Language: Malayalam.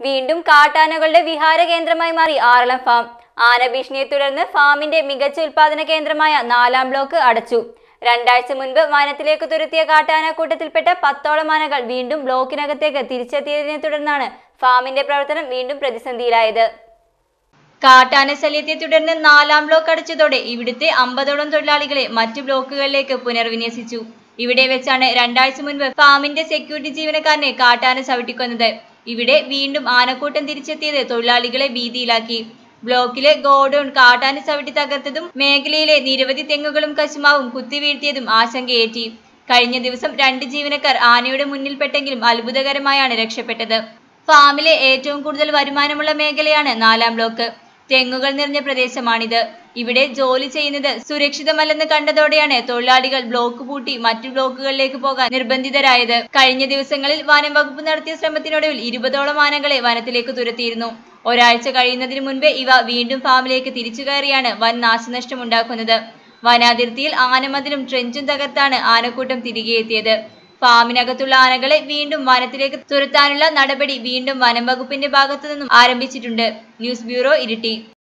വീണ്ടും കാട്ടാനകളുടെ വിഹാര കേന്ദ്രമായി മാറി ആറളം ഫാം ആന ഭീഷണിയെ തുടർന്ന് ഫാമിന്റെ മികച്ച ഉൽപാദന കേന്ദ്രമായ നാലാം ബ്ലോക്ക് അടച്ചു രണ്ടാഴ്ച മുൻപ് വനത്തിലേക്ക് തുരത്തിയ കാട്ടാനക്കൂട്ടത്തിൽപ്പെട്ട പത്തോളം ആനകൾ വീണ്ടും ബ്ലോക്കിനകത്തേക്ക് തിരിച്ചെത്തിയതിനെ തുടർന്നാണ് ഫാമിന്റെ പ്രവർത്തനം വീണ്ടും പ്രതിസന്ധിയിലായത് കാട്ടാന ശല്യത്തെ തുടർന്ന് നാലാം ബ്ലോക്ക് അടച്ചതോടെ ഇവിടുത്തെ അമ്പതോളം തൊഴിലാളികളെ മറ്റു ബ്ലോക്കുകളിലേക്ക് പുനർവിന്യസിച്ചു ഇവിടെ വെച്ചാണ് രണ്ടാഴ്ച മുൻപ് ഫാമിന്റെ സെക്യൂരിറ്റി ജീവനക്കാരനെ കാട്ടാന ചവിട്ടിക്കൊന്നത് ഇവിടെ വീണ്ടും ആനക്കൂട്ടം തിരിച്ചെത്തിയത് തൊഴിലാളികളെ ഭീതിയിലാക്കി ബ്ലോക്കിലെ ഗോഡൌൺ കാട്ടാന ചവിട്ടി തകർത്തതും മേഖലയിലെ നിരവധി തെങ്ങുകളും കശുമാവും കുത്തിവീഴ്ത്തിയതും ആശങ്കയേറ്റി കഴിഞ്ഞ ദിവസം രണ്ട് ജീവനക്കാർ ആനയുടെ മുന്നിൽപ്പെട്ടെങ്കിലും അത്ഭുതകരമായാണ് രക്ഷപ്പെട്ടത് ഫാമിലെ ഏറ്റവും കൂടുതൽ വരുമാനമുള്ള മേഖലയാണ് നാലാം ബ്ലോക്ക് തെങ്ങുകൾ നിറഞ്ഞ പ്രദേശമാണിത് ഇവിടെ ജോലി ചെയ്യുന്നത് സുരക്ഷിതമല്ലെന്ന് കണ്ടതോടെയാണ് തൊഴിലാളികൾ ബ്ലോക്ക് പൂട്ടി മറ്റു ബ്ലോക്കുകളിലേക്ക് പോകാൻ നിർബന്ധിതരായത് കഴിഞ്ഞ ദിവസങ്ങളിൽ വനം വകുപ്പ് നടത്തിയ ശ്രമത്തിനൊടുവിൽ ഇരുപതോളം ആനകളെ വനത്തിലേക്ക് തുരത്തിയിരുന്നു ഒരാഴ്ച കഴിയുന്നതിന് മുൻപേ ഇവ വീണ്ടും ഫാമിലേക്ക് തിരിച്ചു കയറിയാണ് വൻ നാശനഷ്ടം ഉണ്ടാക്കുന്നത് വനാതിർത്തിയിൽ ആനമതിലും ട്രെഞ്ചും തകർത്താണ് ആനക്കൂട്ടം തിരികെ എത്തിയത് ഫാമിനകത്തുള്ള ആനകളെ വീണ്ടും വനത്തിലേക്ക് തുരത്താനുള്ള നടപടി വീണ്ടും വനം വകുപ്പിന്റെ ഭാഗത്തു നിന്നും ആരംഭിച്ചിട്ടുണ്ട് ന്യൂസ് ബ്യൂറോ ഇരിട്ടി